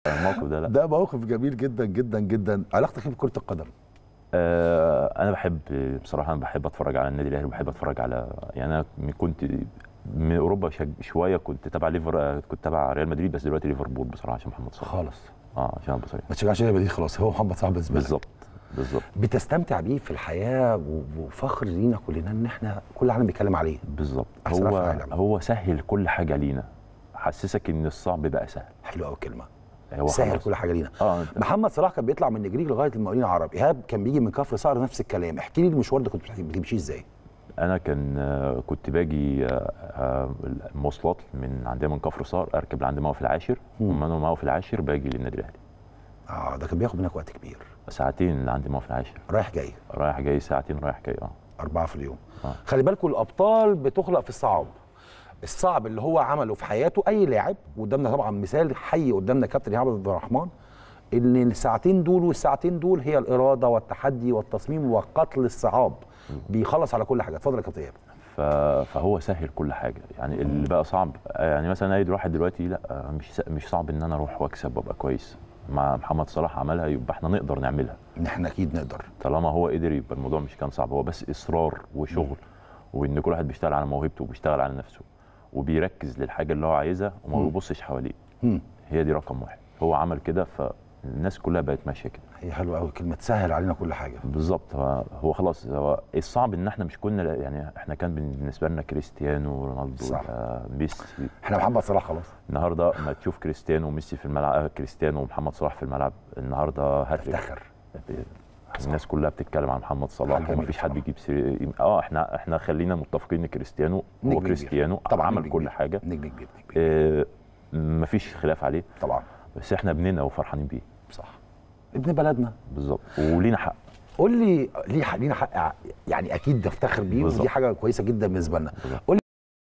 الموقف ده لا ده موقف جميل جدا جدا جدا علاقتك إيه بكره القدم آه انا بحب بصراحه انا بحب اتفرج على النادي الاهلي وبحب اتفرج على يعني انا كنت من اوروبا شج- شويه كنت تابع ليفر آه، كنت تابع ريال مدريد بس دلوقتي ليفربول بصراحه عشان محمد صلاح خالص اه عشان ابو صريح ما تشجعش ريال مدريد خلاص هو محمد صلاح بالنسبه لك بالظبط بالظبط بتستمتع بيه في الحياه و- وفخر لينا كلنا ان احنا كل العالم بيتكلم عليه بالظبط أحسن لاعب في هو العالم. هو سهل كل حاجه لينا حسسك ان الصعب بقى سهل حلوه قوي الكلمه هو سهل خلاص. كل حاجه لينا اه محمد صلاح كان بيطلع من نجريج لغايه المقاولين العرب ايهاب كان بيجي من كفر صقر نفس الكلام احكي لي المشوار ده كنت بتمشيه ازاي انا كان آه، كنت باجي آه، آه، المواصلات من عندنا من كفر صقر اركب لعند موقف العاشر مم. ومن انا موقف العاشر باجي للنادي الاهلي اه ده كان بياخد منك وقت كبير ساعتين لعند موقف العاشر رايح جاي رايح جاي ساعتين رايح جاي اه أربعة في اليوم آه. خلي بالكم الأبطال بتخلق في الصعب الصعب اللي هو عمله في حياته أي لاعب وقدامنا طبعا مثال حي قدامنا كابتن إيهاب عبد الرحمن إن الساعتين دول والساعتين دول هي الإرادة والتحدي والتصميم وقتل الصعاب بيخلص على كل حاجة اتفضل يا كابتن إيهاب ف- فهو سهل كل حاجه يعني اللي بقى صعب آه، يعني مثلا اي واحد دلوقتي لا آه، مش س- مش صعب ان انا اروح واكسب وابقى كويس مع محمد صلاح عملها يبقى احنا نقدر نعملها إن إحنا أكيد نقدر طالما هو قدر يبقى الموضوع مش كان صعب هو بس اصرار وشغل وان كل واحد بيشتغل على موهبته وبيشتغل على نفسه وبيركز للحاجه اللي هو عايزها وما مم. بيبصش حواليه مم. هي دي رقم واحد هو عمل كده فالناس كلها بقت ماشيه كده هي حلوة قوي كلمة تسهل علينا كل حاجة بالظبط هو هو خلاص هو الصعب ان احنا مش كنا يعني احنا كان بالنسبه لنا كريستيانو رونالدو صح. آه، ميسي إحنا محمد صلاح خلاص النهارده ما تشوف كريستيانو وميسي في الملعب آه، كريستيانو ومحمد صلاح في الملعب النهارده هاتريك افتخر الناس كلها بتتكلم عن محمد صلاح حاجة ومفيش حد جميلة بيجيب سيري اه احنا احنا خلينا متفقين ان كريستيانو نجم هو كبير. كريستيانو طبعا عمل نجم كل كبير. حاجه نجم كبير نجم كبير. آه مفيش خلاف عليه طبعا بس احنا ابننا وفرحانين بيه صح ابن بلدنا بالظبط ولينا حق قول لي ليه لينا حق يعني اكيد نفتخر بيه ودي بالظبط. حاجه كويسه جدا بالنسبه لنا بالظبط. قول